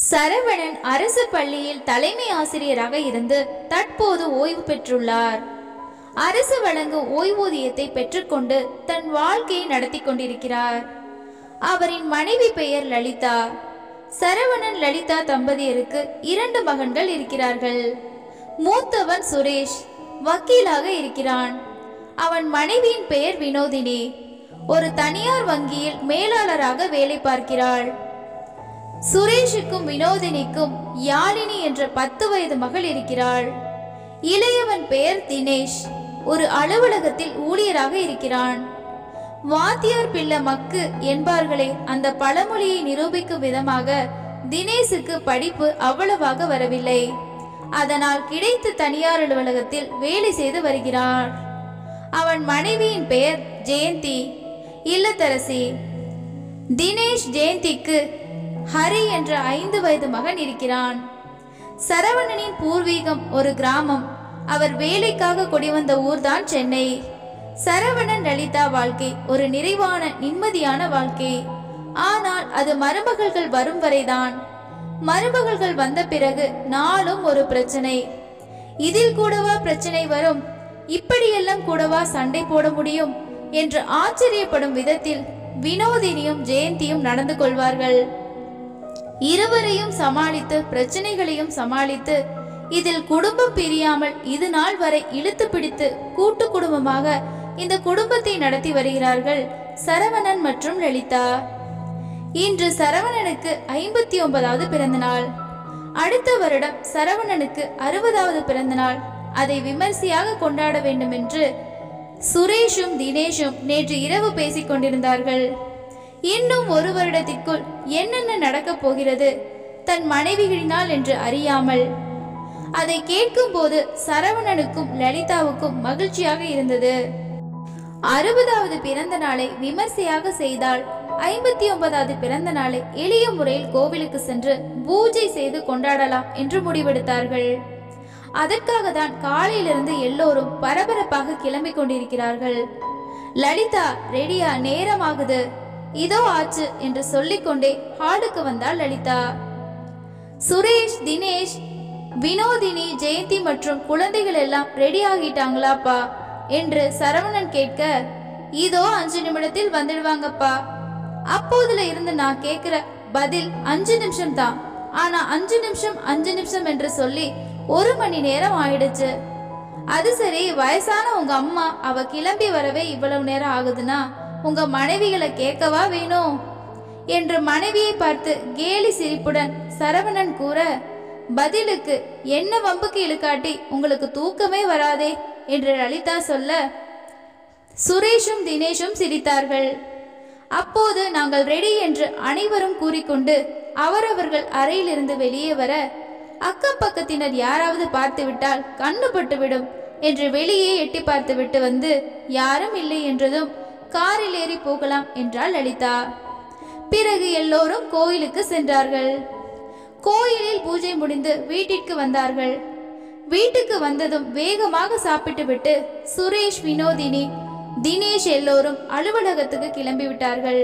சரவணன் அரசு பள்ளியில் தலைமை ஆசிரியராக இருந்து தற்போது ஓய்வு பெற்றுள்ளார் அரசு வழங்கும் ஓய்வூதியத்தை பெற்றுக்கொண்டு தன் வாழ்க்கையை நடத்தி கொண்டிருக்கிறார் அவரின் மனைவி பெயர் லலிதா சரவணன் லலிதா தம்பதியருக்கு இரண்டு மகன்கள் இருக்கிறார்கள் மூத்தவன் சுரேஷ் வக்கீலாக இருக்கிறான் அவன் மனைவியின் பெயர் வினோதினி ஒரு தனியார் வங்கியில் மேலாளராக வேலை பார்க்கிறாள் சுரேஷுக்கும் வினோதினிக்கும் யாழினி என்ற பத்து வயது மகள் இருக்கிறாள் இளையவன் பெயர் தினேஷ் ஒரு அலுவலகத்தில் ஊழியராக இருக்கிறான் வாத்தியார் பிள்ளை மக்கு என்பார்களே அந்த பழமொழியை நிரூபிக்கும் விதமாக தினேஷுக்கு படிப்பு அவ்வளவாக வரவில்லை அதனால் கிடைத்த தனியார் அலுவலகத்தில் வேலை செய்து வருகிறான் அவன் மனைவியின் பெயர் ஜெயந்தி இல்லத்தரசி தினேஷ் ஜெயந்திக்கு ஹரி என்ற ஐந்து வயது மகன் இருக்கிறான் சரவணனின் பூர்வீகம் ஒரு கிராமம் அவர் வேலைக்காக குடிவந்த ஊர்தான் சென்னை சரவணன் லலிதா வாழ்க்கை ஒரு நிறைவான நிம்மதியான வாழ்க்கை ஆனால் அது மருமகள்கள் வரும் வரைதான் மருமகள்கள் வந்த பிறகு நாளும் ஒரு பிரச்சனை இதில் கூடவா பிரச்சனை வரும் இப்படியெல்லாம் கூடவா சண்டை போட முடியும் என்று ஆச்சரியப்படும் விதத்தில் வினோதினியும் ஜெயந்தியும் நடந்து கொள்வார்கள் இருவரையும் சமாளித்து பிரச்சனைகளையும் சமாளித்து இதில் குடும்பம் பிரியாமல் இது நாள் வரை இழுத்து பிடித்து கூட்டு குடும்பமாக இந்த குடும்பத்தை நடத்தி வருகிறார்கள் சரவணன் மற்றும் லலிதா இன்று சரவணனுக்கு ஐம்பத்தி ஒன்பதாவது பிறந்த நாள் அடுத்த வருடம் சரவணனுக்கு அறுபதாவது பிறந்த நாள் அதை விமர்சையாக கொண்டாட வேண்டும் என்று சுரேஷும் தினேஷும் நேற்று இரவு பேசிக் கொண்டிருந்தார்கள் இன்னும் ஒரு வருடத்திற்குள் என்னென்ன நடக்கப் போகிறது தன் மனைவிகளினால் என்று அறியாமல் அதை கேட்கும்போது சரவணனுக்கும் லலிதாவுக்கும் மகிழ்ச்சியாக இருந்தது அறுபதாவது பிறந்த நாளை விமர்சையாக செய்தால் ஐம்பத்தி ஒன்பதாவது பிறந்த நாளை எளிய முறையில் கோவிலுக்கு சென்று பூஜை செய்து கொண்டாடலாம் என்று முடிவெடுத்தார்கள் அதற்காக தான் காலையிலிருந்து எல்லோரும் பரபரப்பாக கிளம்பிக் கொண்டிருக்கிறார்கள் லலிதா ரெடியா நேரமாகுது இதோ ஆச்சு என்று சொல்லிக்கொண்டே ஹாலுக்கு வந்தாள் லலிதா சுரேஷ் தினேஷ் வினோதினி ஜெயந்தி மற்றும் குழந்தைகள் எல்லாம் ரெடி ஆகிட்டாங்களாப்பா என்று சரவணன் கேட்க இதோ அஞ்சு நிமிடத்தில் வந்துடுவாங்கப்பா அப்போதுல இருந்து நான் கேக்குற பதில் அஞ்சு நிமிஷம் தான் ஆனா அஞ்சு நிமிஷம் அஞ்சு நிமிஷம் என்று சொல்லி ஒரு மணி நேரம் ஆயிடுச்சு அது சரி வயசான உங்க அம்மா அவ கிளம்பி வரவே இவ்வளவு நேரம் ஆகுதுன்னா உங்க மனைவிகளை கேட்கவா வேணும் என்று மனைவியை பார்த்து கேலி சிரிப்புடன் சரவணன் கூற பதிலுக்கு என்ன வம்புக்கு இழுக்காட்டி உங்களுக்கு தூக்கமே வராதே என்று லலிதா சொல்ல சுரேஷும் தினேஷும் சிரித்தார்கள் அப்போது நாங்கள் ரெடி என்று அனைவரும் கூறிக்கொண்டு அவரவர்கள் அறையிலிருந்து வெளியே வர அக்கம் பக்கத்தினர் யாராவது பார்த்துவிட்டால் கண்ணுபட்டு விடும் என்று வெளியே எட்டி பார்த்துவிட்டு வந்து யாரும் இல்லை என்றதும் காரில் ஏறி போகலாம் என்றாள் லலிதா பிறகு எல்லோரும் கோயிலுக்கு சென்றார்கள் கோயிலில் பூஜை முடிந்து வீட்டிற்கு வந்தார்கள் வீட்டுக்கு வந்ததும் வேகமாக சாப்பிட்டுவிட்டு சுரேஷ் வினோதினி தினேஷ் எல்லோரும் அலுவலகத்துக்கு கிளம்பி விட்டார்கள்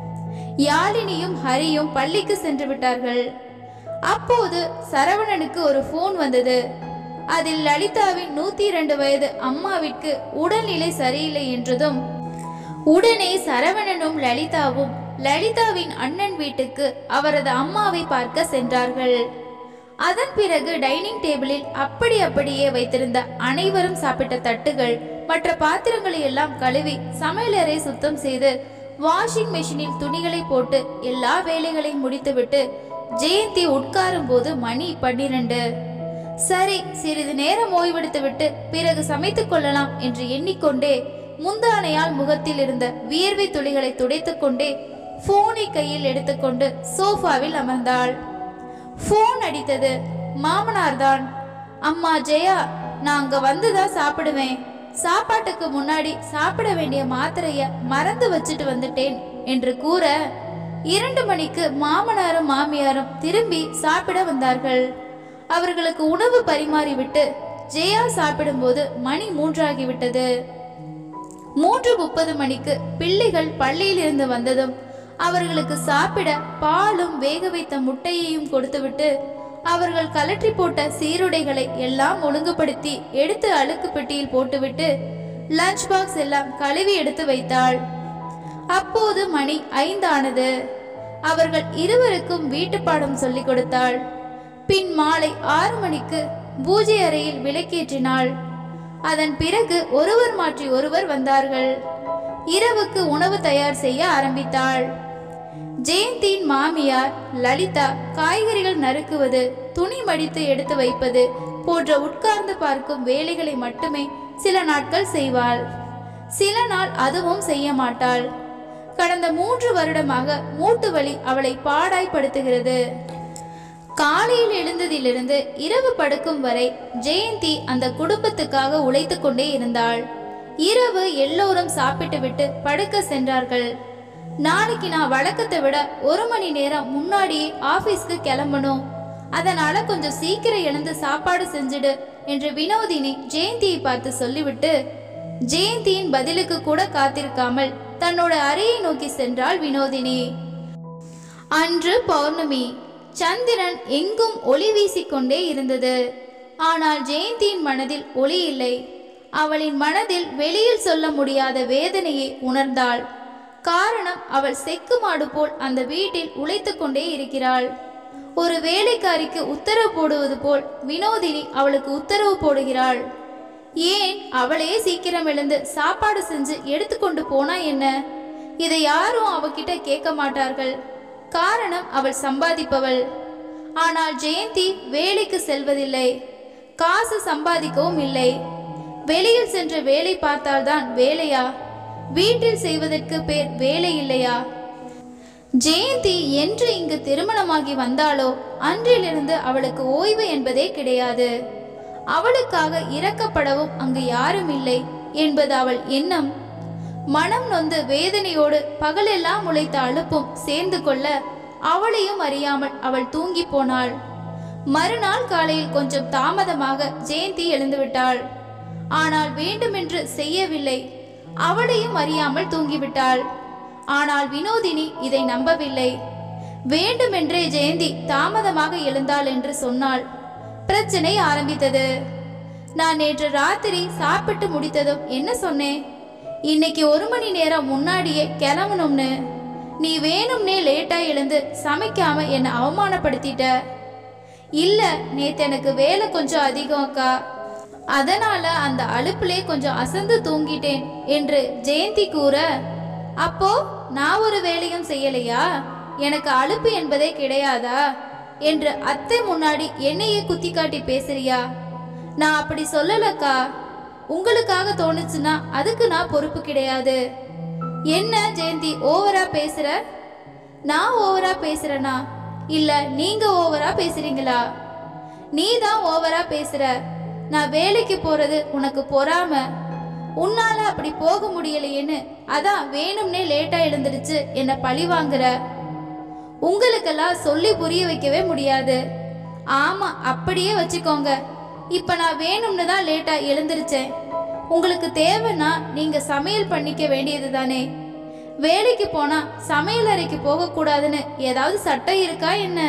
யாழினியும் ஹரியும் பள்ளிக்கு சென்று விட்டார்கள் அப்போது சரவணனுக்கு ஒரு ஃபோன் வந்தது அதில் லலிதாவின் நூத்தி இரண்டு வயது அம்மாவிற்கு உடல்நிலை சரியில்லை என்றதும் உடனே சரவணனும் லலிதாவும் லலிதாவின் அண்ணன் வீட்டுக்கு அவரது அம்மாவை பார்க்க சென்றார்கள் அதன் பிறகு டைனிங் டேபிளில் அப்படி அப்படியே வைத்திருந்த அனைவரும் சாப்பிட்ட தட்டுகள் மற்ற பாத்திரங்களை எல்லாம் கழுவி சமையலறை சுத்தம் செய்து வாஷிங் மெஷினில் துணிகளை போட்டு எல்லா வேலைகளையும் முடித்துவிட்டு ஜெயந்தி உட்காரும் போது மணி பன்னிரண்டு சரி சிறிது நேரம் ஓய்வெடுத்துவிட்டு பிறகு சமைத்துக் கொள்ளலாம் என்று எண்ணிக்கொண்டே முந்தானையால் முகத்தில் இருந்த வியர்வை துளிகளை துடைத்துக் கொண்டே போனை கையில் எடுத்துக்கொண்டு சோஃபாவில் அமர்ந்தாள் போன் அடித்தது மாமனார் தான் அம்மா ஜெயா நான் அங்க வந்துதான் சாப்பிடுவேன் சாப்பாட்டுக்கு முன்னாடி சாப்பிட வேண்டிய மாத்திரைய மறந்து வச்சுட்டு வந்துட்டேன் என்று கூற இரண்டு மணிக்கு மாமனாரும் மாமியாரும் திரும்பி சாப்பிட வந்தார்கள் அவர்களுக்கு உணவு பரிமாறிவிட்டு ஜெயா சாப்பிடும்போது மணி மூன்றாகிவிட்டது மூன்று முப்பது மணிக்கு பிள்ளைகள் பள்ளியில் இருந்து வந்ததும் அவர்களுக்கு சாப்பிட பாலும் வேக வைத்த முட்டையையும் கொடுத்துவிட்டு அவர்கள் கலற்றி போட்ட சீருடைகளை எல்லாம் ஒழுங்குபடுத்தி எடுத்து அழுக்கு பெட்டியில் போட்டுவிட்டு லஞ்ச் பாக்ஸ் எல்லாம் கழுவி எடுத்து வைத்தாள் அப்போது மணி ஐந்தானது அவர்கள் இருவருக்கும் வீட்டு பாடம் சொல்லிக் கொடுத்தாள் பின் மாலை ஆறு மணிக்கு பூஜை அறையில் விளக்கேற்றினாள் அதன் பிறகு ஒருவர் மாற்றி ஒருவர் வந்தார்கள் இரவுக்கு உணவு தயார் செய்ய ஆரம்பித்தாள் ஜெயந்தியின் மாமியார் லலிதா காய்கறிகள் நறுக்குவது துணி மடித்து எடுத்து வைப்பது போன்ற உட்கார்ந்து பார்க்கும் வேலைகளை மட்டுமே சில நாட்கள் செய்வாள் சில நாள் அதுவும் செய்ய மாட்டாள் கடந்த மூன்று வருடமாக மூட்டு வலி அவளை பாடாய்படுத்துகிறது காலையில் எழுந்ததிலிருந்து இரவு படுக்கும் வரை ஜெயந்தி அந்த குடும்பத்துக்காக உழைத்து கொண்டே இருந்தாள் இரவு எல்லோரும் சாப்பிட்டுவிட்டு படுக்க சென்றார்கள் நாளைக்கு நான் வழக்கத்தை விட ஒரு மணி நேரம் முன்னாடியே ஆபீஸ்க்கு கிளம்பணும் அதனால கொஞ்சம் சீக்கிரம் எழுந்து சாப்பாடு செஞ்சிடு என்று வினோதினி ஜெயந்தியை பார்த்து சொல்லிவிட்டு ஜெயந்தியின் பதிலுக்கு கூட காத்திருக்காமல் தன்னோட அறையை நோக்கி சென்றாள் வினோதினி அன்று பௌர்ணமி சந்திரன் எங்கும் ஒளி வீசிக்கொண்டே இருந்தது ஆனால் ஜெயந்தியின் மனதில் ஒளி இல்லை அவளின் மனதில் வெளியில் சொல்ல முடியாத வேதனையை உணர்ந்தாள் காரணம் அவள் செக்கு மாடு போல் அந்த வீட்டில் உழைத்து கொண்டே இருக்கிறாள் ஒரு வேலைக்காரிக்கு உத்தரவு போடுவது போல் வினோதினி அவளுக்கு உத்தரவு போடுகிறாள் ஏன் அவளே சீக்கிரம் எழுந்து சாப்பாடு செஞ்சு எடுத்துக்கொண்டு போனா என்ன இதை யாரும் அவகிட்ட கேட்க மாட்டார்கள் காரணம் அவள் சம்பாதிப்பவள் ஆனால் ஜெயந்தி வேலைக்கு செல்வதில்லை காசு சம்பாதிக்கவும் இல்லை வெளியில் சென்று வேலை பார்த்தால்தான் வேலையா வீட்டில் செய்வதற்கு பேர் வேலை இல்லையா ஜெயந்தி என்று இங்கு திருமணமாகி வந்தாளோ அன்றிலிருந்து அவளுக்கு ஓய்வு என்பதே கிடையாது அவளுக்காக இறக்கப்படவும் அங்கு யாரும் இல்லை என்பது அவள் எண்ணம் மனம் நொந்து வேதனையோடு பகலெல்லாம் உழைத்த அலுப்பும் சேர்ந்து கொள்ள அவளையும் அறியாமல் அவள் தூங்கி போனாள் மறுநாள் காலையில் கொஞ்சம் தாமதமாக ஜெயந்தி எழுந்துவிட்டாள் ஆனால் வேண்டுமென்று செய்யவில்லை அவளையும் அறியாமல் தூங்கிவிட்டாள் ஆனால் வினோதினி இதை நம்பவில்லை வேண்டுமென்றே ஜெயந்தி தாமதமாக எழுந்தாள் என்று சொன்னாள் பிரச்சனை ஆரம்பித்தது நான் நேற்று ராத்திரி சாப்பிட்டு முடித்ததும் என்ன சொன்னேன் இன்னைக்கு ஒரு மணி நேரம் முன்னாடியே கிளம்பணும்னு நீ வேணும்னே லேட்டா எழுந்து சமைக்காம என்னை அவமானப்படுத்திட்ட இல்ல நேத்து எனக்கு வேலை கொஞ்சம் அதிகம் அக்கா அதனால அந்த அலுப்புலே கொஞ்சம் அசந்து தூங்கிட்டேன் என்று ஜெயந்தி கூற அப்போ நான் ஒரு வேலையும் செய்யலையா எனக்கு அலுப்பு என்பதே கிடையாதா என்று அத்தை முன்னாடி என்னையே குத்தி காட்டி பேசுறியா நான் அப்படி சொல்லலக்கா உங்களுக்காக தோணுச்சுன்னா அதுக்கு நான் பொறுப்பு கிடையாது என்ன ஜெயந்தி ஓவரா பேசுற நான் ஓவரா பேசுறேனா இல்ல நீங்க ஓவரா பேசுறீங்களா நீ தான் ஓவரா பேசுற நான் வேலைக்கு போறது உனக்கு பொறாம உன்னால அப்படி போக முடியலையேன்னு அதான் வேணும்னே லேட்டா எழுந்திருச்சு என்ன பழி வாங்குற உங்களுக்கெல்லாம் சொல்லி புரிய வைக்கவே முடியாது ஆமா அப்படியே வச்சுக்கோங்க இப்ப நான் வேணும்னு தான் லேட்டா எழுந்திருச்சேன் உங்களுக்கு தேவைன்னா நீங்க சமையல் பண்ணிக்க வேண்டியது தானே வேலைக்கு போனா சமையல் அறைக்கு போக கூடாதுன்னு ஏதாவது சட்டம் இருக்கா என்ன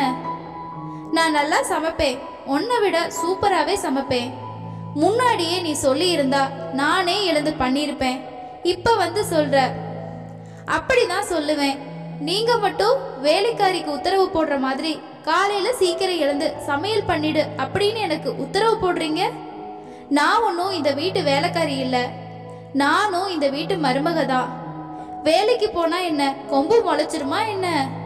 நான் நல்லா சமைப்பேன் உன்னை விட சூப்பராகவே சமைப்பேன் முன்னாடியே நீ சொல்லி இருந்தா நானே எழுந்து பண்ணியிருப்பேன் இப்ப வந்து சொல்ற அப்படிதான் சொல்லுவேன் நீங்க மட்டும் வேலைக்காரிக்கு உத்தரவு போடுற மாதிரி காலையில சீக்கிரம் எழுந்து சமையல் பண்ணிடு அப்படின்னு எனக்கு உத்தரவு போடுறீங்க நான் ஒன்றும் இந்த வீட்டு வேலைக்காரி இல்லை நானும் இந்த வீட்டு மருமக தான் வேலைக்கு போனா என்ன கொம்பு முளைச்சிருமா என்ன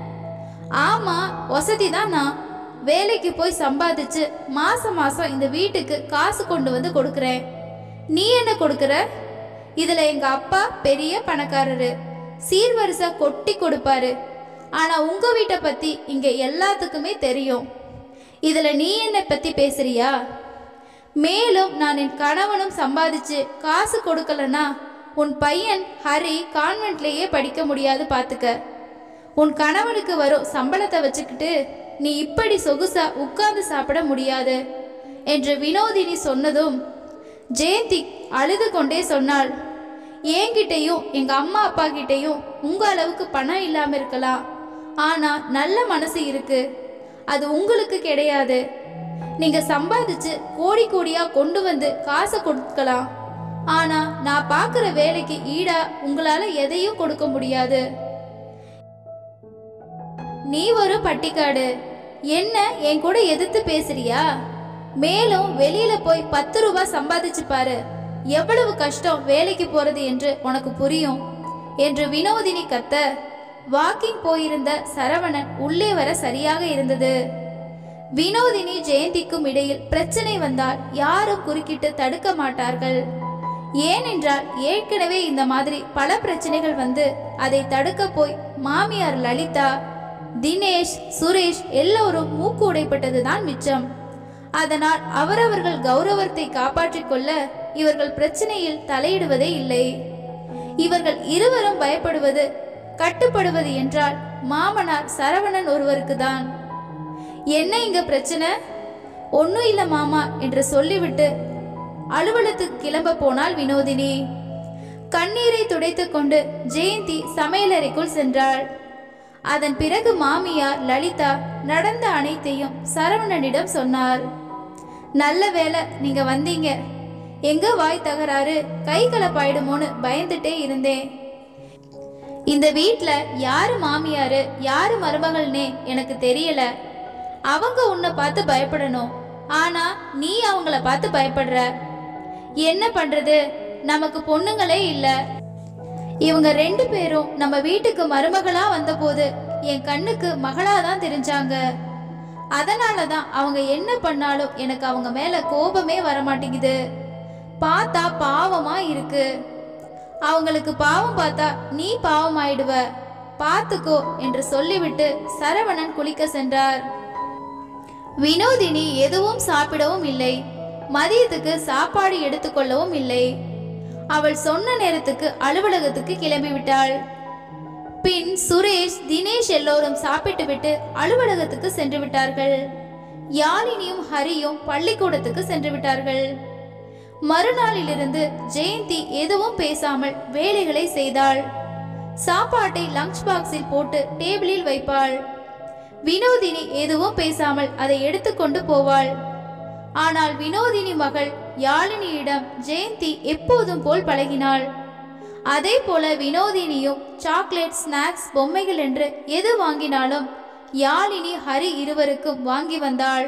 ஆமா வசதி தான் நான் வேலைக்கு போய் சம்பாதிச்சு மாசம் மாசம் இந்த வீட்டுக்கு காசு கொண்டு வந்து கொடுக்குறேன் நீ என்ன கொடுக்குற இதுல எங்க அப்பா பெரிய பணக்காரரு சீர்வரிசை கொட்டி கொடுப்பாரு ஆனா உங்க வீட்டை பத்தி இங்க எல்லாத்துக்குமே தெரியும் இதுல நீ என்ன பத்தி பேசுறியா மேலும் நான் என் கணவனும் சம்பாதிச்சு காசு கொடுக்கலனா உன் பையன் ஹரி கான்வென்ட்லேயே படிக்க முடியாது பார்த்துக்க உன் கணவனுக்கு வரும் சம்பளத்தை வச்சுக்கிட்டு நீ இப்படி சொகுசா உட்கார்ந்து சாப்பிட முடியாது என்று வினோதினி சொன்னதும் ஜெயந்தி அழுது கொண்டே சொன்னாள் என்கிட்டயும் எங்க அம்மா அப்பா கிட்டயும் உங்க அளவுக்கு பணம் இல்லாம இருக்கலாம் ஆனா நல்ல மனசு இருக்கு அது உங்களுக்கு கிடையாது நீங்க சம்பாதிச்சு கோடி கோடியா கொண்டு வந்து காசை கொடுக்கலாம் ஆனா நான் பார்க்குற வேலைக்கு ஈடா உங்களால எதையும் கொடுக்க முடியாது நீ ஒரு பட்டிக்காடு என்ன என் கூட எதிர்த்து பேசுறியா மேலும் வெளியில போய் பத்து ரூபாய் சம்பாதிச்சு பாரு எவ்வளவு கஷ்டம் வேலைக்கு போறது என்று உனக்கு புரியும் என்று வினோதினி கத்த வாக்கிங் போயிருந்த சரவணன் உள்ளே வர சரியாக இருந்தது வினோதினி ஜெயந்திக்கும் இடையில் பிரச்சனை வந்தால் யாரும் குறுக்கிட்டு தடுக்க மாட்டார்கள் ஏனென்றால் ஏற்கனவே இந்த மாதிரி பல பிரச்சனைகள் வந்து அதை தடுக்க போய் மாமியார் லலிதா தினேஷ் சுரேஷ் எல்லோரும் மூக்கு உடைப்பட்டதுதான் மிச்சம் அதனால் அவரவர்கள் கௌரவத்தை காப்பாற்றிக் கொள்ள இவர்கள் பிரச்சனையில் தலையிடுவதே இல்லை இவர்கள் இருவரும் பயப்படுவது கட்டுப்படுவது என்றால் மாமனார் சரவணன் ஒருவருக்கு தான் என்ன இங்க பிரச்சனை ஒன்னும் இல்ல மாமா என்று சொல்லிவிட்டு அலுவலகத்துக்கு கிளம்ப போனாள் வினோதினி கண்ணீரை துடைத்துக் கொண்டு ஜெயந்தி சமையலறைக்குள் சென்றாள் அதன் பிறகு மாமியார் லலிதா நடந்த அனைத்தையும் சரவணனிடம் சொன்னார் நல்ல வேலை நீங்க வந்தீங்க எங்க வாய் தகராறு கை கலப்பாயிடுமோன்னு பயந்துட்டே இருந்தேன் இந்த வீட்ல யாரு மாமியாரு யாரு மருமகள்னே எனக்கு தெரியல அவங்க உன்னை பார்த்து பயப்படணும் ஆனா நீ அவங்கள பார்த்து பயப்படுற என்ன பண்றது நமக்கு பொண்ணுங்களே இல்ல இவங்க ரெண்டு பேரும் நம்ம வீட்டுக்கு மருமகளா வந்தபோது என் கண்ணுக்கு மகளா தான் தெரிஞ்சாங்க அதனால தான் அவங்க என்ன பண்ணாலும் எனக்கு அவங்க மேல கோபமே வர மாட்டேங்குது பார்த்தா பாவமா இருக்கு அவங்களுக்கு பாவம் பார்த்தா நீ பாவம் ஆயிடுவ பார்த்துக்கோ என்று சொல்லிவிட்டு சரவணன் குளிக்க சென்றார் வினோதினி எதுவும் சாப்பிடவும் இல்லை மதியத்துக்கு சாப்பாடு எடுத்துக்கொள்ளவும் இல்லை அவள் சொன்ன நேரத்துக்கு அலுவலகத்துக்கு கிளம்பி விட்டாள் பின் சுரேஷ் தினேஷ் எல்லோரும் சாப்பிட்டு விட்டு அலுவலகத்துக்கு சென்று விட்டார்கள் யாழினியும் ஹரியும் பள்ளிக்கூடத்துக்கு சென்று விட்டார்கள் மறுநாளிலிருந்து ஜெயந்தி எதுவும் பேசாமல் வேலைகளை செய்தாள் சாப்பாட்டை லஞ்ச் பாக்ஸில் போட்டு டேபிளில் வைப்பாள் வினோதினி எதுவும் பேசாமல் அதை எடுத்துக்கொண்டு போவாள் ஆனால் வினோதினி மகள் யாழினியிடம் ஜெயந்தி எப்போதும் போல் பழகினாள் அதே போல வினோதினியும் சாக்லேட் ஸ்நாக்ஸ் பொம்மைகள் என்று எது வாங்கினாலும் யாழினி ஹரி இருவருக்கும் வாங்கி வந்தாள்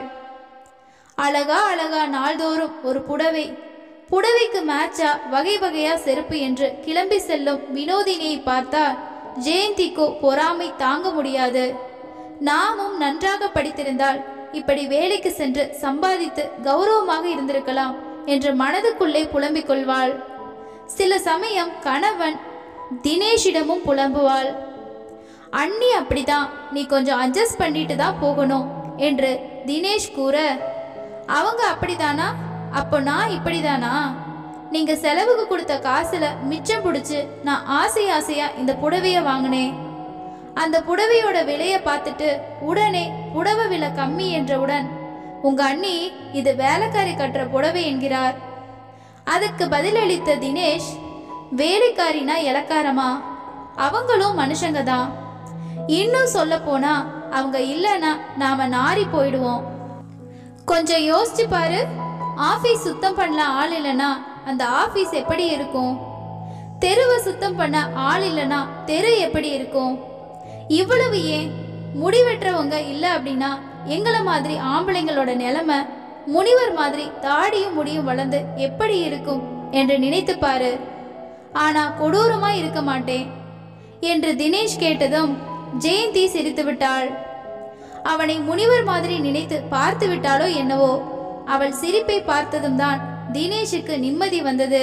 அழகா அழகா நாள்தோறும் ஒரு புடவை புடவைக்கு மேட்சா வகை வகையா செருப்பு என்று கிளம்பி செல்லும் வினோதினியை பார்த்தால் ஜெயந்திக்கோ பொறாமை தாங்க முடியாது நாமும் நன்றாக படித்திருந்தால் இப்படி வேலைக்கு சென்று சம்பாதித்து கௌரவமாக இருந்திருக்கலாம் என்று மனதுக்குள்ளே புலம்பிக் கொள்வாள் சில சமயம் கணவன் தினேஷிடமும் புலம்புவாள் அண்ணி அப்படிதான் நீ கொஞ்சம் அட்ஜஸ்ட் பண்ணிட்டு தான் போகணும் என்று தினேஷ் கூற அவங்க அப்படிதானா அப்போ நான் இப்படிதானா நீங்க செலவுக்கு கொடுத்த காசுல மிச்சம் பிடிச்சு நான் ஆசை ஆசையா இந்த புடவைய வாங்கினேன் அந்த புடவையோட விலையை பார்த்துட்டு உடனே புடவை விலை கம்மி என்றவுடன் உங்க அண்ணி இது வேலைக்காரி கட்டுற புடவை என்கிறார் அதுக்கு பதிலளித்த தினேஷ் வேலைக்காரினா இலக்காரமா அவங்களும் மனுஷங்க தான் இன்னும் சொல்ல போனா அவங்க இல்லைன்னா நாம நாரி போயிடுவோம் கொஞ்சம் யோசிச்சு பாரு ஆபீஸ் சுத்தம் பண்ண ஆள் இல்லைன்னா அந்த ஆபீஸ் எப்படி இருக்கும் தெருவை சுத்தம் பண்ண ஆள் இல்லைன்னா தெரு எப்படி இருக்கும் இவ்வளவு ஏன் முடி வெட்டுறவங்க இல்லை அப்படின்னா எங்களை மாதிரி ஆம்பளைங்களோட நிலைமை முனிவர் மாதிரி தாடியும் முடியும் வளர்ந்து எப்படி இருக்கும் என்று நினைத்து பாரு ஆனா கொடூரமா இருக்க மாட்டேன் என்று தினேஷ் கேட்டதும் ஜெயந்தி சிரித்து விட்டாள் அவனை முனிவர் மாதிரி நினைத்து பார்த்து விட்டாளோ என்னவோ அவள் சிரிப்பை பார்த்ததும் தான் தினேஷுக்கு நிம்மதி வந்தது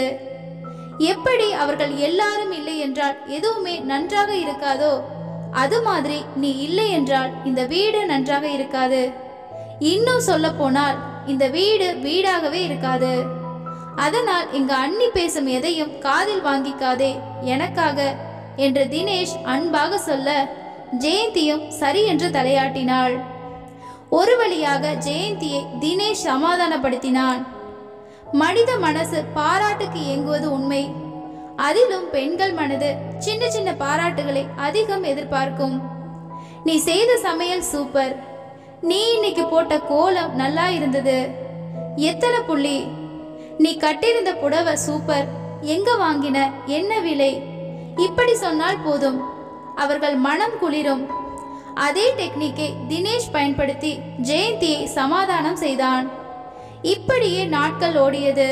எப்படி அவர்கள் எல்லாரும் இல்லை என்றால் எதுவுமே நன்றாக இருக்காதோ அது மாதிரி நீ இல்லை என்றால் இந்த வீடு நன்றாக இருக்காது இன்னும் சொல்ல போனால் இந்த வீடு வீடாகவே இருக்காது அதனால் எங்க அண்ணி பேசும் எதையும் காதில் வாங்கிக்காதே எனக்காக என்று தினேஷ் அன்பாக சொல்ல ஜெயந்தியும் சரி என்று தலையாட்டினாள் ஒரு வழியாக ஜெயந்தியை தினேஷ் சமாதானப்படுத்தினான் மனித மனசு பாராட்டுக்கு இயங்குவது உண்மை அதிலும் பெண்கள் மனது சின்ன சின்ன பாராட்டுகளை அதிகம் எதிர்பார்க்கும் நீ செய்த சமையல் சூப்பர் நீ இன்னைக்கு போட்ட கோலம் நல்லா இருந்தது எத்தனை புள்ளி நீ கட்டியிருந்த புடவை சூப்பர் எங்க வாங்கின என்ன விலை இப்படி சொன்னால் போதும் அவர்கள் மனம் குளிரும் அதே டெக்னிக்கை தினேஷ் பயன்படுத்தி ஜெயந்தியை சமாதானம் செய்தான் இப்படியே நாட்கள் ஓடியது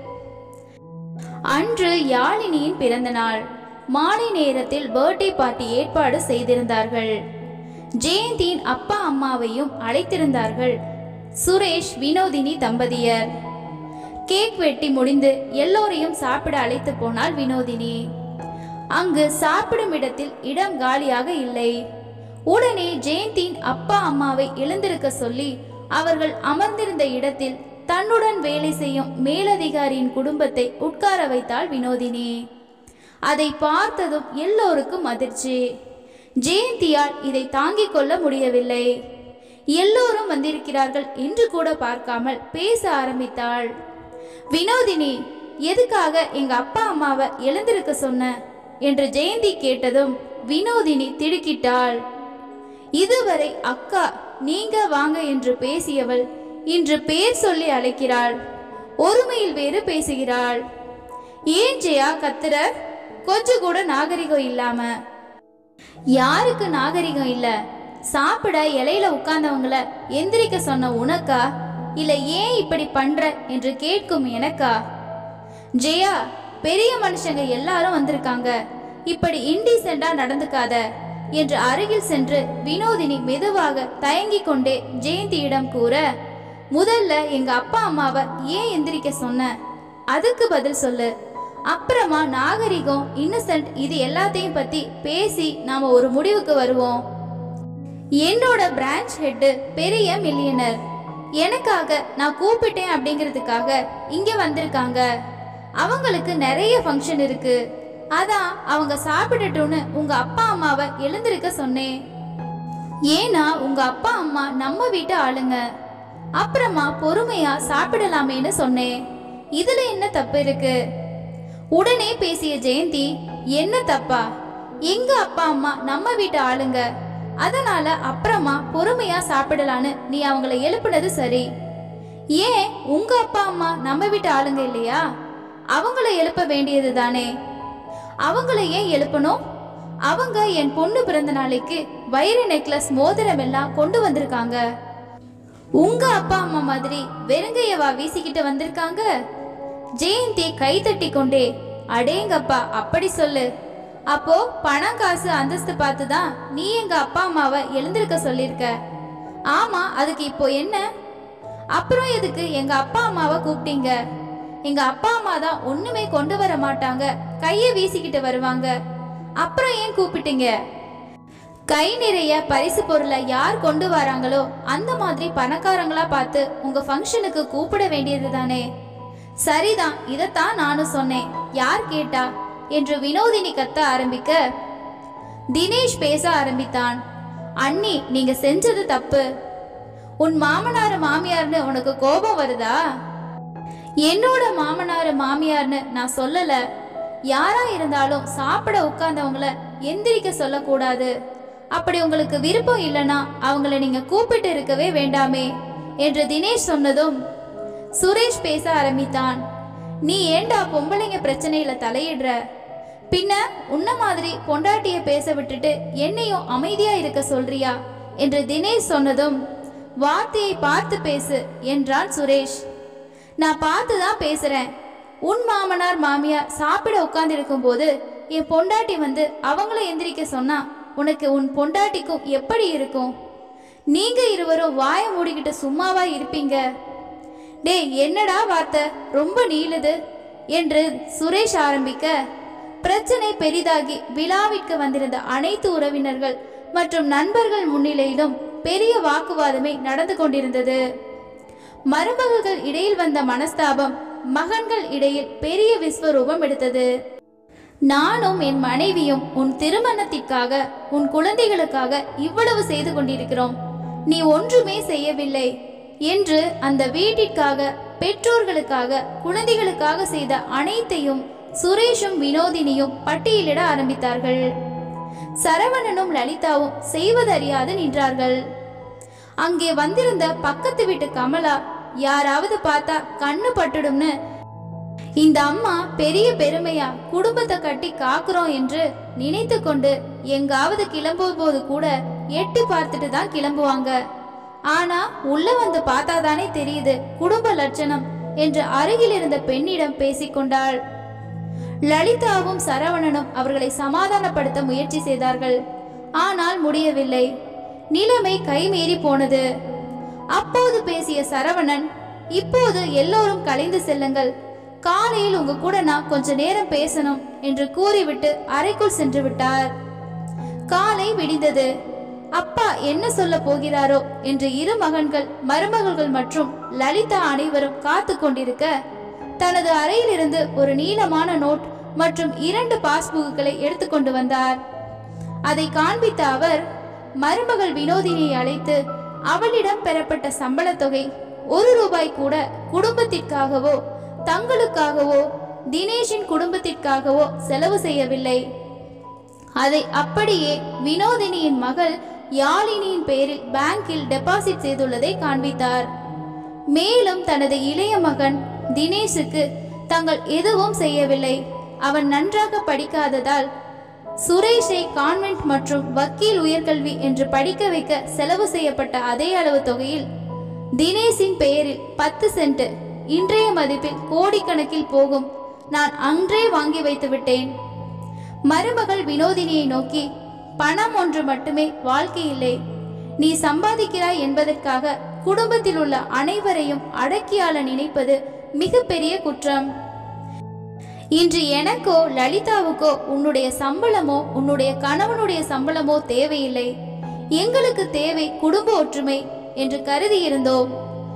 அன்று யாழினியின் பிறந்த நாள் மாலை நேரத்தில் பர்த்டே பார்ட்டி ஏற்பாடு செய்திருந்தார்கள் ஜெயந்தியின் அப்பா அம்மாவையும் அழைத்திருந்தார்கள் சுரேஷ் வினோதினி தம்பதியர் கேக் வெட்டி முடிந்து எல்லோரையும் சாப்பிட அழைத்து போனாள் வினோதினி அங்கு சாப்பிடும் இடத்தில் இடம் காலியாக இல்லை உடனே ஜெயந்தியின் அப்பா அம்மாவை எழுந்திருக்க சொல்லி அவர்கள் அமர்ந்திருந்த இடத்தில் தன்னுடன் வேலை செய்யும் மேலதிகாரியின் குடும்பத்தை உட்கார வைத்தாள் வினோதினி அதை பார்த்ததும் எல்லோருக்கும் அதிர்ச்சி ஜெயந்தியால் இதை தாங்கிக் கொள்ள முடியவில்லை எல்லோரும் வந்திருக்கிறார்கள் என்று கூட பார்க்காமல் பேச ஆரம்பித்தாள் வினோதினி எதுக்காக எங்க அப்பா அம்மாவை எழுந்திருக்க சொன்ன என்று ஜெயந்தி கேட்டதும் வினோதினி திடுக்கிட்டாள் இதுவரை அக்கா நீங்க வாங்க என்று பேசியவள் இன்று பேர் சொல்லி அழைக்கிறாள் ஒருமையில் வேறு பேசுகிறாள் ஏன் ஜெயா கத்துற கொஞ்சம் கூட நாகரிகம் இல்லாம யாருக்கு நாகரிகம் இல்ல சாப்பிட இலையில உட்கார்ந்தவங்கள எந்திரிக்க சொன்ன உனக்கா இல்ல ஏன் இப்படி பண்ற என்று கேட்கும் எனக்கா ஜெயா பெரிய மனுஷங்க எல்லாரும் வந்திருக்காங்க இப்படி இன்டீசெண்டா நடந்துக்காத என்று அருகில் சென்று வினோதினி மெதுவாக தயங்கிக் கொண்டே ஜெயந்தியிடம் கூற முதல்ல எங்க அப்பா அம்மாவை ஏன் எந்திரிக்க சொன்ன அதுக்கு பதில் சொல்லு அப்புறமா நாகரிகம் இன்னசென்ட் இது எல்லாத்தையும் பத்தி பேசி நாம ஒரு முடிவுக்கு வருவோம் என்னோட பிரான்ச் ஹெட் பெரிய மில்லியனர் எனக்காக நான் கூப்பிட்டேன் அப்படிங்கிறதுக்காக இங்க வந்திருக்காங்க அவங்களுக்கு நிறைய ஃபங்க்ஷன் இருக்கு அதான் அவங்க சாப்பிடட்டும்னு உங்க அப்பா அம்மாவை எழுந்திருக்க சொன்னேன் ஏன்னா உங்க அப்பா அம்மா நம்ம வீட்டு ஆளுங்க அப்புறமா பொறுமையா சாப்பிடலாமேன்னு சொன்னேன் இதுல என்ன தப்பு இருக்கு உடனே பேசிய ஜெயந்தி என்ன தப்பா எங்க அப்பா அம்மா நம்ம வீட்டு ஆளுங்க அதனால அப்புறமா பொறுமையா சாப்பிடலான்னு நீ அவங்கள எழுப்புனது சரி ஏன் உங்க அப்பா அம்மா நம்ம வீட்டு ஆளுங்க இல்லையா அவங்கள எழுப்ப வேண்டியது தானே அவங்கள ஏன் எழுப்பணும் அவங்க என் பொண்ணு பிறந்த நாளைக்கு வைர நெக்லஸ் மோதிரம் எல்லாம் கொண்டு வந்திருக்காங்க உங்க அப்பா அம்மா மாதிரி வெறுங்கையவா வீசிக்கிட்டு வந்திருக்காங்க ஜெயந்தி கை தட்டி கொண்டே அடேங்கப்பா அப்படி சொல்லு அப்போ பணம் காசு அந்தஸ்து பார்த்து தான் நீ எங்க அப்பா அம்மாவை எழுந்திருக்க சொல்லியிருக்க ஆமா அதுக்கு இப்போ என்ன அப்புறம் எதுக்கு எங்க அப்பா அம்மாவை கூப்பிட்டீங்க எங்க அப்பா அம்மா தான் ஒண்ணுமே கொண்டு வர மாட்டாங்க கையை வீசிக்கிட்டு வருவாங்க அப்புறம் ஏன் கூப்பிட்டீங்க கை நிறைய பரிசு பொருளை யார் கொண்டு வராங்களோ அந்த மாதிரி பணக்காரங்களா பார்த்து உங்க ஃபங்க்ஷனுக்கு கூப்பிட வேண்டியது தானே சரிதான் இதைத்தான் நானும் சொன்னேன் யார் கேட்டா என்று வினோதினி கத்த ஆரம்பிக்க தினேஷ் பேச ஆரம்பித்தான் அண்ணி நீங்க செஞ்சது தப்பு உன் மாமனார் மாமியார்னு உனக்கு கோபம் வருதா என்னோட மாமனார் மாமியார்னு நான் சொல்லல யாரா இருந்தாலும் சாப்பிட உட்கார்ந்தவங்கள எந்திரிக்க சொல்லக்கூடாது அப்படி உங்களுக்கு விருப்பம் இல்லைன்னா அவங்கள நீங்க கூப்பிட்டு இருக்கவே வேண்டாமே என்று தினேஷ் சொன்னதும் சுரேஷ் பேச ஆரம்பித்தான் நீ ஏண்டா பொம்பளைங்க பிரச்சனையில தலையிடுற பின்ன உன்ன மாதிரி பொண்டாட்டிய பேச விட்டுட்டு என்னையும் அமைதியா இருக்க சொல்றியா என்று தினேஷ் சொன்னதும் வார்த்தையை பார்த்து பேசு என்றான் சுரேஷ் நான் பார்த்து தான் பேசுறேன் உன் மாமனார் மாமியார் சாப்பிட உட்கார்ந்திருக்கும் போது என் பொண்டாட்டி வந்து அவங்கள எந்திரிக்க சொன்னா உனக்கு உன் பொண்டாட்டிக்கும் எப்படி இருக்கும் நீங்க இருவரும் வாயை மூடிக்கிட்டு சும்மாவா இருப்பீங்க டேய் என்னடா வார்த்தை ரொம்ப நீளுது என்று சுரேஷ் ஆரம்பிக்க பிரச்சனை பெரிதாகி விழாவிற்கு வந்திருந்த அனைத்து உறவினர்கள் மற்றும் நண்பர்கள் முன்னிலையிலும் பெரிய வாக்குவாதமே நடந்து கொண்டிருந்தது மருமகள்கள் இடையில் வந்த மனஸ்தாபம் மகன்கள் இடையில் பெரிய விஸ்வரூபம் எடுத்தது நானும் என் மனைவியும் உன் திருமணத்திற்காக உன் குழந்தைகளுக்காக இவ்வளவு செய்து கொண்டிருக்கிறோம் நீ ஒன்றுமே செய்யவில்லை என்று அந்த வீட்டிற்காக பெற்றோர்களுக்காக குழந்தைகளுக்காக செய்த அனைத்தையும் சுரேஷும் வினோதினியும் பட்டியலிட ஆரம்பித்தார்கள் சரவணனும் லலிதாவும் செய்வதறியாது நின்றார்கள் அங்கே வந்திருந்த பக்கத்து வீட்டு கமலா யாராவது பார்த்தா கண்ணு பட்டுடும்னு இந்த அம்மா பெரிய பெருமையா குடும்பத்தை கட்டி காக்குறோம் என்று நினைத்து கொண்டு எங்காவது கிளம்பும் போது கூட எட்டி பார்த்துட்டு தான் கிளம்புவாங்க ஆனா உள்ள வந்து பார்த்தாதானே தெரியுது குடும்ப லட்சணம் என்று அருகில் இருந்த பெண்ணிடம் பேசிக்கொண்டாள் லலிதாவும் சரவணனும் அவர்களை சமாதானப்படுத்த முயற்சி செய்தார்கள் ஆனால் முடியவில்லை நிலைமை கைமீறி போனது அப்போது பேசிய சரவணன் இப்போது எல்லோரும் கலைந்து செல்லுங்கள் காலையில் உங்க கூட நான் கொஞ்ச நேரம் பேசணும் என்று கூறிவிட்டு அறைக்குள் சென்று விட்டார் காலை விடிந்தது அப்பா என்ன சொல்ல போகிறாரோ என்று இரு மகன்கள் மருமகள்கள் மற்றும் லலிதா அனைவரும் காத்து கொண்டிருக்க தனது அறையிலிருந்து ஒரு நீளமான நோட் மற்றும் இரண்டு பாஸ்புக்குகளை எடுத்துக்கொண்டு வந்தார் அதை காண்பித்த அவர் மருமகள் வினோதினியை அழைத்து அவளிடம் பெறப்பட்ட சம்பளத் தொகை ஒரு ரூபாய் கூட குடும்பத்திற்காகவோ தங்களுக்காகவோ தினேஷின் குடும்பத்திற்காகவோ செலவு செய்யவில்லை அதை அப்படியே வினோதினியின் மகள் யாழினியின் பெயரில் பேங்கில் டெபாசிட் செய்துள்ளதை காண்பித்தார் மேலும் தனது இளைய மகன் தினேஷுக்கு தங்கள் எதுவும் செய்யவில்லை அவன் நன்றாக படிக்காததால் சுரேஷை கான்வென்ட் மற்றும் வக்கீல் உயர்கல்வி என்று படிக்க வைக்க செலவு செய்யப்பட்ட அதே அளவு தொகையில் தினேஷின் பெயரில் பத்து சென்ட் இன்றைய மதிப்பில் கோடிக்கணக்கில் போகும் நான் அன்றே வாங்கி வைத்து விட்டேன் மருமகள் வினோதினியை நோக்கி பணம் ஒன்று மட்டுமே வாழ்க்கை இல்லை நீ சம்பாதிக்கிறாய் என்பதற்காக குடும்பத்தில் உள்ள அனைவரையும் அடக்கியாள நினைப்பது மிகப்பெரிய குற்றம் இன்று எனக்கோ லலிதாவுக்கோ உன்னுடைய சம்பளமோ உன்னுடைய கணவனுடைய சம்பளமோ தேவையில்லை எங்களுக்கு தேவை குடும்ப ஒற்றுமை என்று கருதி இருந்தோம்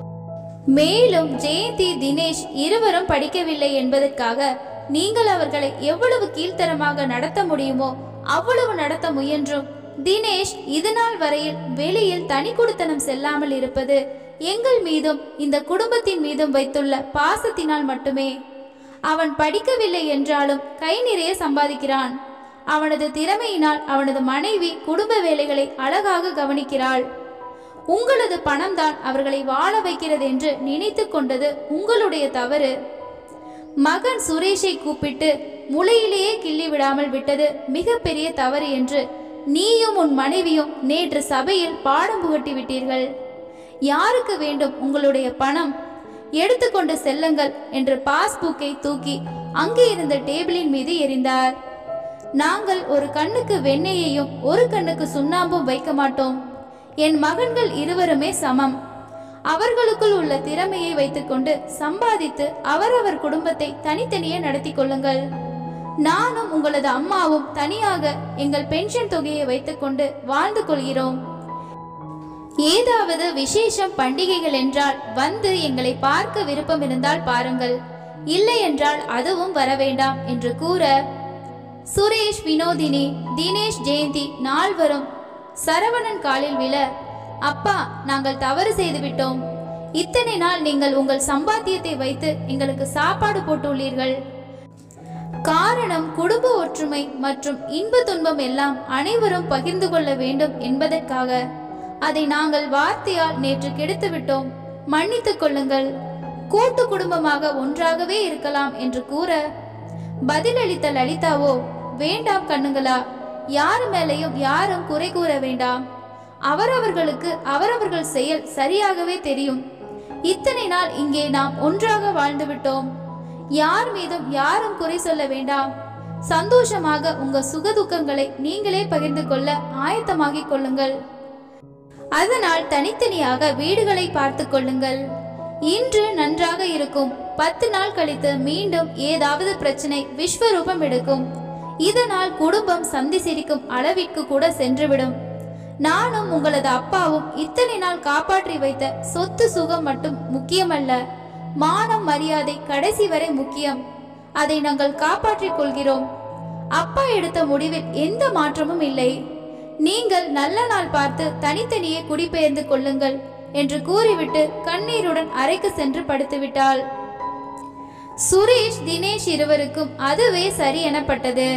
மேலும் ஜெயந்தி தினேஷ் இருவரும் படிக்கவில்லை என்பதற்காக நீங்கள் அவர்களை எவ்வளவு கீழ்த்தரமாக நடத்த முடியுமோ அவ்வளவு நடத்த முயன்றும் தினேஷ் இதுநாள் வரையில் வெளியில் தனி குடுத்தனம் செல்லாமல் இருப்பது எங்கள் மீதும் இந்த குடும்பத்தின் மீதும் வைத்துள்ள பாசத்தினால் மட்டுமே அவன் படிக்கவில்லை என்றாலும் கை நிறைய சம்பாதிக்கிறான் அவனது திறமையினால் அவனது மனைவி குடும்ப வேலைகளை அழகாக கவனிக்கிறாள் உங்களது பணம்தான் அவர்களை வாழ வைக்கிறது என்று நினைத்து கொண்டது உங்களுடைய தவறு மகன் சுரேஷை கூப்பிட்டு முளையிலேயே கிள்ளி விடாமல் விட்டது மிகப்பெரிய தவறு என்று நீயும் உன் மனைவியும் நேற்று சபையில் பாடம் புகட்டி விட்டீர்கள் யாருக்கு வேண்டும் உங்களுடைய பணம் எடுத்துக்கொண்டு செல்லுங்கள் என்று பாஸ்புக்கை தூக்கி அங்கே இருந்த டேபிளின் மீது எறிந்தார் நாங்கள் ஒரு கண்ணுக்கு வெண்ணெயையும் ஒரு கண்ணுக்கு சுண்ணாம்பும் வைக்க மாட்டோம் என் மகன்கள் இருவருமே சமம் அவர்களுக்குள் உள்ள திறமையை வைத்துக்கொண்டு சம்பாதித்து அவரவர் குடும்பத்தை தனித்தனியே நடத்தி கொள்ளுங்கள் நானும் உங்களது அம்மாவும் தனியாக எங்கள் பென்ஷன் தொகையை வைத்துக்கொண்டு வாழ்ந்து கொள்கிறோம் ஏதாவது விசேஷம் பண்டிகைகள் என்றால் வந்து எங்களை பார்க்க விருப்பம் இருந்தால் பாருங்கள் இல்லை என்றால் அதுவும் வர வேண்டாம் என்று கூற சுரேஷ் வினோதினி தினேஷ் ஜெயந்தி நால்வரும் சரவணன் காலில் விழ அப்பா நாங்கள் தவறு செய்து விட்டோம் இத்தனை நாள் நீங்கள் உங்கள் சம்பாத்தியத்தை வைத்து எங்களுக்கு சாப்பாடு போட்டுள்ளீர்கள் காரணம் குடும்ப ஒற்றுமை மற்றும் இன்ப துன்பம் எல்லாம் அனைவரும் பகிர்ந்து கொள்ள வேண்டும் என்பதற்காக அதை நாங்கள் வார்த்தையால் நேற்று கெடுத்து விட்டோம் மன்னித்துக் கொள்ளுங்கள் கூட்டு குடும்பமாக ஒன்றாகவே இருக்கலாம் என்று கூற பதிலளித்த லலிதாவோ வேண்டாம் கண்ணுங்களா யார் மேலேயும் யாரும் குறை கூற வேண்டாம் அவரவர்களுக்கு அவரவர்கள் செயல் சரியாகவே தெரியும் இத்தனை நாள் இங்கே நாம் ஒன்றாக வாழ்ந்து விட்டோம் யார் மீதும் யாரும் குறை சொல்ல வேண்டாம் சந்தோஷமாக உங்க சுகதுக்கங்களை நீங்களே பகிர்ந்து கொள்ள ஆயத்தமாகிக் கொள்ளுங்கள் அதனால் தனித்தனியாக வீடுகளை பார்த்து கொள்ளுங்கள் இன்று நன்றாக இருக்கும் பத்து நாள் கழித்து மீண்டும் ஏதாவது பிரச்சனை விஸ்வரூபம் எடுக்கும் இதனால் குடும்பம் சந்தி சிரிக்கும் அளவிற்கு கூட சென்றுவிடும் நானும் உங்களது அப்பாவும் இத்தனை நாள் காப்பாற்றி வைத்த சொத்து சுகம் மட்டும் முக்கியமல்ல மானம் மரியாதை கடைசி வரை முக்கியம் அதை நாங்கள் காப்பாற்றிக் கொள்கிறோம் அப்பா எடுத்த முடிவில் எந்த மாற்றமும் இல்லை நீங்கள் நல்ல நாள் பார்த்து தனித்தனியே குடிபெயர்ந்து கொள்ளுங்கள் என்று கூறிவிட்டு கண்ணீருடன் அறைக்கு சென்று படுத்துவிட்டாள் சுரேஷ் தினேஷ் இருவருக்கும் அதுவே சரி எனப்பட்டது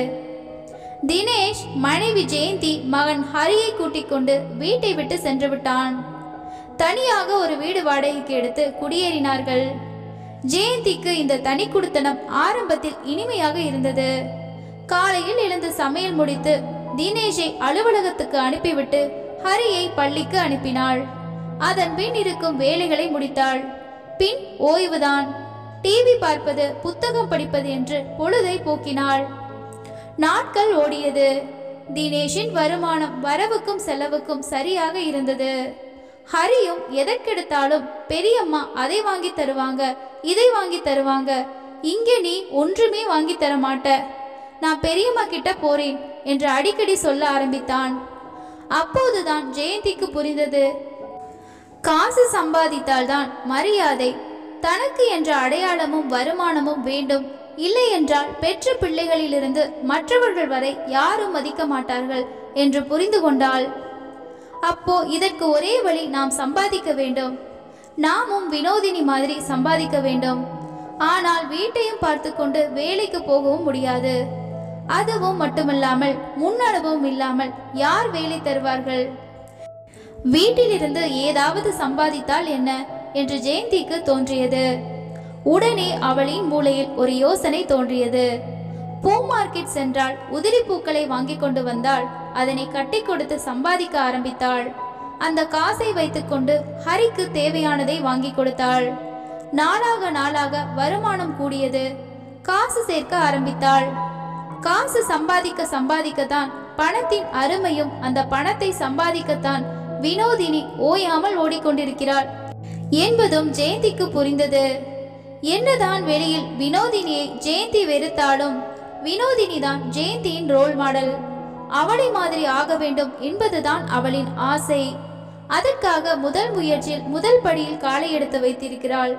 தினேஷ் மனைவி ஜெயந்தி மகன் ஹரியை கூட்டிக் கொண்டு வீட்டை விட்டு சென்று விட்டான் தனியாக ஒரு வீடு வாடகைக்கு எடுத்து குடியேறினார்கள் ஜெயந்திக்கு இந்த தனி குடுத்தனம் ஆரம்பத்தில் இனிமையாக இருந்தது காலையில் எழுந்து சமையல் முடித்து தினேஷை அலுவலகத்துக்கு அனுப்பிவிட்டு ஹரியை பள்ளிக்கு அனுப்பினாள் அதன் பின் இருக்கும் வேலைகளை முடித்தாள் பின் ஓய்வுதான் டிவி பார்ப்பது புத்தகம் படிப்பது என்று பொழுதை போக்கினாள் நாட்கள் ஓடியது தினேஷின் வருமானம் வரவுக்கும் செலவுக்கும் சரியாக இருந்தது ஹரியும் எதற்கெடுத்தாலும் பெரியம்மா அதை வாங்கி தருவாங்க இதை வாங்கி தருவாங்க இங்கே நீ ஒன்றுமே வாங்கி தர மாட்ட நான் பெரியம்மா கிட்ட போறேன் என்று அடிக்கடி சொல்ல ஆரம்பித்தான் அப்போதுதான் ஜெயந்திக்கு புரிந்தது காசு சம்பாதித்தால்தான் மரியாதை தனக்கு என்ற அடையாளமும் வருமானமும் வேண்டும் இல்லை என்றால் பெற்ற பிள்ளைகளிலிருந்து மற்றவர்கள் வரை யாரும் மதிக்க மாட்டார்கள் என்று புரிந்து கொண்டாள் அப்போ இதற்கு ஒரே வழி நாம் சம்பாதிக்க வேண்டும் நாமும் வினோதினி மாதிரி சம்பாதிக்க வேண்டும் ஆனால் வீட்டையும் பார்த்து கொண்டு வேலைக்கு போகவும் முடியாது அதுவும் மட்டுமல்லாமல் முன் அனுபவம் இல்லாமல் யார் வேலை தருவார்கள் வீட்டிலிருந்து ஏதாவது சம்பாதித்தால் என்ன என்று ஜெயந்திக்கு தோன்றியது உடனே அவளின் மூளையில் ஒரு யோசனை தோன்றியது பூ மார்க்கெட் சென்றால் உதிரி பூக்களை வாங்கி கொண்டு வந்தால் அதனை கட்டி கொடுத்து சம்பாதிக்க ஆரம்பித்தாள் அந்த காசை வைத்துக்கொண்டு ஹரிக்கு தேவையானதை வாங்கி கொடுத்தாள் நாளாக நாளாக வருமானம் கூடியது காசு சேர்க்க ஆரம்பித்தாள் காசு சம்பாதிக்க சம்பாதிக்கத்தான் பணத்தின் அருமையும் அந்த பணத்தை சம்பாதிக்கத்தான் வினோதினி ஓயாமல் ஓடிக்கொண்டிருக்கிறாள் என்பதும் ஜெயந்திக்கு புரிந்தது என்னதான் வெளியில் வினோதினியை ஜெயந்தி வெறுத்தாலும் வினோதினி தான் ஜெயந்தியின் ரோல் மாடல் அவளை மாதிரி ஆக வேண்டும் என்பதுதான் அவளின் ஆசை அதற்காக முதல் முயற்சியில் முதல் படியில் காலை எடுத்து வைத்திருக்கிறாள்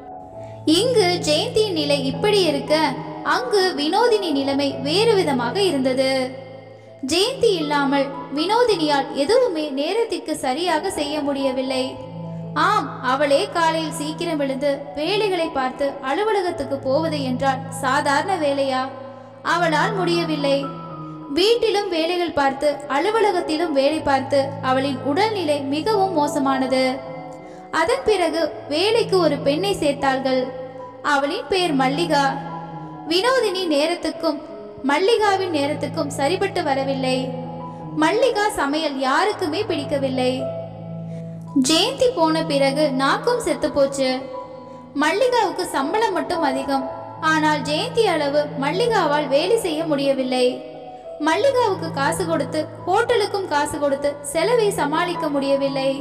இங்கு ஜெயந்தியின் நிலை இப்படி இருக்க அங்கு வினோதினி நிலைமை வேறு விதமாக இருந்தது ஜெயந்தி இல்லாமல் வினோதினியால் எதுவுமே நேரத்திற்கு சரியாக செய்ய முடியவில்லை ஆம் அவளே காலையில் சீக்கிரம் எழுந்து வேலைகளை பார்த்து அலுவலகத்துக்கு போவது என்றால் சாதாரண வேலையா அவளால் முடியவில்லை வீட்டிலும் வேலைகள் பார்த்து அலுவலகத்திலும் வேலை பார்த்து அவளின் உடல்நிலை மிகவும் மோசமானது அதன் பிறகு வேலைக்கு ஒரு பெண்ணை சேர்த்தார்கள் அவளின் பெயர் மல்லிகா வினோதினி நேரத்துக்கும் மல்லிகாவின் நேரத்துக்கும் சரிபட்டு வரவில்லை மல்லிகா சமையல் யாருக்குமே பிடிக்கவில்லை ஜெயந்தி போன பிறகு நாக்கும் செத்து போச்சு மல்லிகாவுக்கு சம்பளம் மட்டும் அதிகம் ஆனால் ஜெயந்தி அளவு மல்லிகாவால் வேலை செய்ய முடியவில்லை மல்லிகாவுக்கு காசு கொடுத்து ஹோட்டலுக்கும் காசு கொடுத்து செலவை சமாளிக்க முடியவில்லை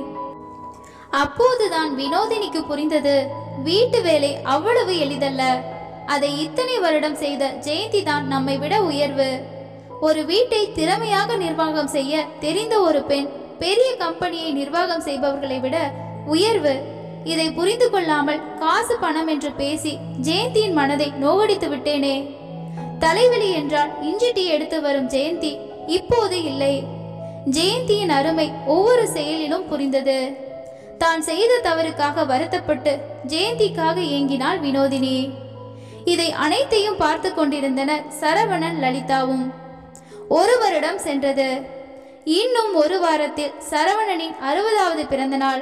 அப்போதுதான் வினோதினிக்கு புரிந்தது வீட்டு வேலை அவ்வளவு எளிதல்ல அதை இத்தனை வருடம் செய்த ஜெயந்தி தான் நம்மை விட உயர்வு ஒரு வீட்டை திறமையாக நிர்வாகம் செய்ய தெரிந்த ஒரு பெண் பெரிய கம்பெனியை நிர்வாகம் செய்பவர்களை விட உயர்வு இதை புரிந்து கொள்ளாமல் காசு பணம் என்று பேசி ஜெயந்தியின் மனதை நோகடித்து விட்டேனே தலைவலி என்றால் இஞ்சி டீ எடுத்து வரும் ஜெயந்தி இப்போது இல்லை ஜெயந்தியின் அருமை ஒவ்வொரு செயலிலும் புரிந்தது தான் செய்த தவறுக்காக வருத்தப்பட்டு ஜெயந்திக்காக ஏங்கினாள் வினோதினி இதை அனைத்தையும் பார்த்து கொண்டிருந்தனர் சரவணன் லலிதாவும் ஒரு வருடம் சென்றது இன்னும் ஒரு வாரத்தில் சரவணனின் அறுபதாவது பிறந்த நாள்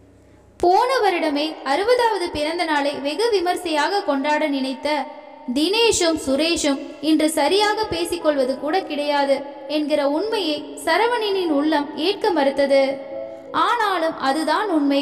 போன வருடமே அறுபதாவது பிறந்த நாளை வெகு விமர்சையாக கொண்டாட நினைத்த தினேஷும் சுரேஷும் இன்று சரியாக பேசிக்கொள்வது கூட கிடையாது என்கிற உண்மையை சரவணனின் உள்ளம் ஏற்க மறுத்தது ஆனாலும் அதுதான் உண்மை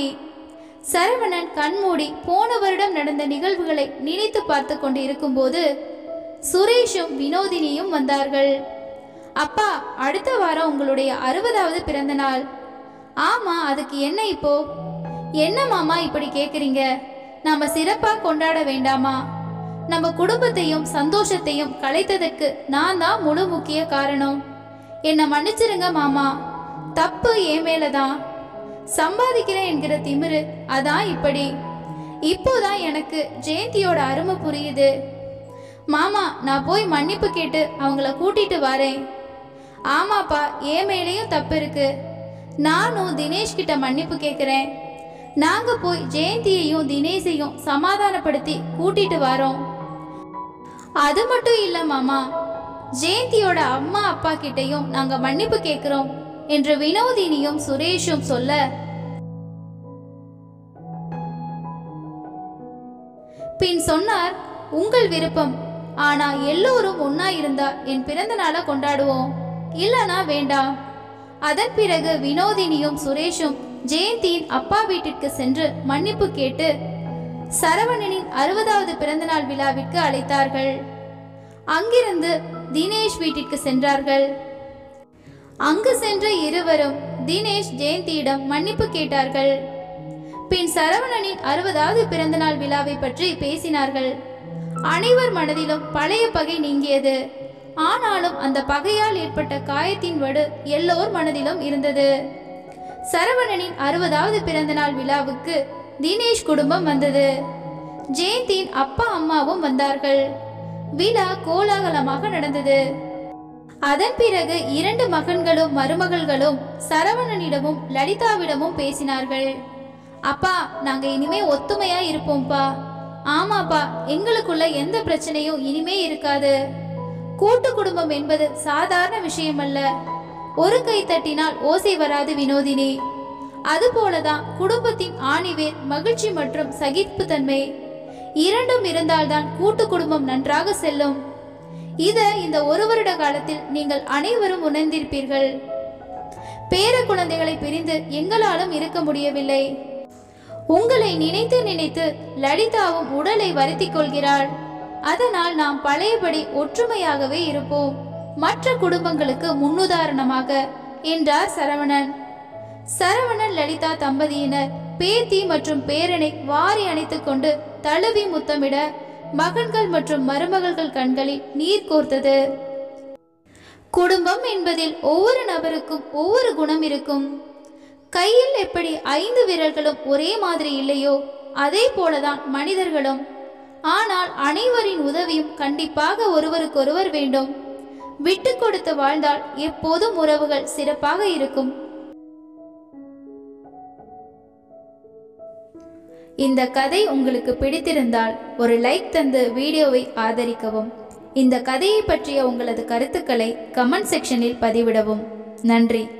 சரவணன் கண்மூடி போன வருடம் நடந்த நிகழ்வுகளை நினைத்து பார்த்து கொண்டு இருக்கும்போது சுரேஷும் வினோதினியும் வந்தார்கள் அப்பா அடுத்த வாரம் உங்களுடைய அறுபதாவது பிறந்த நாள் ஆமா அதுக்கு என்ன இப்போ என்ன மாமா இப்படி கேக்குறீங்க நாம சிறப்பா கொண்டாட வேண்டாமா நம்ம குடும்பத்தையும் சந்தோஷத்தையும் கலைத்ததற்கு நான் தான் முழு முக்கிய காரணம் என்னை மன்னிச்சிருங்க மாமா தப்பு என் மேலதான் சம்பாதிக்கிறேன் என்கிற திமிரு அதான் இப்படி இப்போதான் எனக்கு ஜெயந்தியோட அருமை புரியுது மாமா நான் போய் மன்னிப்பு கேட்டு அவங்கள கூட்டிட்டு வரேன் ஆமாப்பா என் மேலேயும் தப்பு இருக்கு நானும் தினேஷ் கிட்ட மன்னிப்பு கேட்குறேன் நாங்க போய் ஜெயந்தியையும் தினேஷையும் சமாதானப்படுத்தி கூட்டிட்டு வரோம் அது மட்டும் இல்ல மாமா ஜெயந்தியோட அம்மா அப்பா கிட்டயும் நாங்க மன்னிப்பு கேட்கிறோம் என்று வினோதினியும் சுரேஷும் சொல்ல பின் சொன்னார் உங்கள் விருப்பம் ஆனா எல்லோரும் ஒன்னா இருந்தா என் பிறந்த நாளை கொண்டாடுவோம் இல்லனா வேண்டாம் அதன் பிறகு வினோதினியும் சுரேஷும் ஜெயந்தியின் அப்பா வீட்டிற்கு சென்று மன்னிப்பு கேட்டு சரவணனின் அறுபதாவது பிறந்தநாள் விழாவிற்கு அழைத்தார்கள் அங்கிருந்து தினேஷ் வீட்டிற்கு சென்றார்கள் அங்கு சென்ற இருவரும் தினேஷ் ஜெயந்தியிடம் மன்னிப்பு கேட்டார்கள் பின் சரவணனின் அறுபதாவது பிறந்தநாள் விழாவை பற்றி பேசினார்கள் அனைவர் மனதிலும் பழைய பகை நீங்கியது ஆனாலும் அந்த பகையால் ஏற்பட்ட காயத்தின் வடு எல்லோர் மனதிலும் இருந்தது சரவணனின் அறுபதாவது பிறந்தநாள் விழாவுக்கு தினேஷ் குடும்பம் வந்தது ஜெயந்தியின் அப்பா அம்மாவும் வந்தார்கள் விழா கோலாகலமாக நடந்தது அதன் பிறகு இரண்டு மகன்களும் மருமகள்களும் சரவணனிடமும் லலிதாவிடமும் பேசினார்கள் அப்பா நாங்க இனிமே ஒத்துமையா இருப்போம்ப்பா ஆமாப்பா எங்களுக்குள்ள எந்த பிரச்சனையும் இனிமே இருக்காது கூட்டு குடும்பம் என்பது சாதாரண விஷயம் அல்ல ஒரு கை தட்டினால் ஓசை வராது வினோதினி அதுபோலதான் குடும்பத்தின் ஆணிவேர் மகிழ்ச்சி மற்றும் சகிப்புத்தன்மை இரண்டும் இருந்தால்தான் கூட்டு குடும்பம் நன்றாக செல்லும் இத இந்த ஒரு வருட காலத்தில் நீங்கள் அனைவரும் உணர்ந்திருப்பீர்கள் பேர குழந்தைகளை பிரிந்து எங்களாலும் இருக்க முடியவில்லை உங்களை நினைத்து நினைத்து லலிதாவும் உடலை வருத்திக் கொள்கிறாள் அதனால் நாம் பழையபடி ஒற்றுமையாகவே இருப்போம் மற்ற குடும்பங்களுக்கு முன்னுதாரணமாக என்றார் சரவணன் சரவணன் லலிதா தம்பதியினர் பேத்தி மற்றும் பேரனை வாரி அணைத்துக் கொண்டு தழுவி முத்தமிட மகன்கள் மற்றும் மருமகள்கள் கண்களில் நீர் கோர்த்தது குடும்பம் என்பதில் ஒவ்வொரு நபருக்கும் ஒவ்வொரு குணம் இருக்கும் கையில் எப்படி ஐந்து விரல்களும் ஒரே மாதிரி இல்லையோ அதே போலதான் மனிதர்களும் ஆனால் அனைவரின் உதவியும் கண்டிப்பாக ஒருவருக்கொருவர் வேண்டும் விட்டு கொடுத்து வாழ்ந்தால் எப்போதும் உறவுகள் சிறப்பாக இருக்கும் இந்த கதை உங்களுக்கு பிடித்திருந்தால் ஒரு லைக் தந்து வீடியோவை ஆதரிக்கவும் இந்த கதையை பற்றிய உங்களது கருத்துக்களை கமெண்ட் செக்ஷனில் பதிவிடவும் நன்றி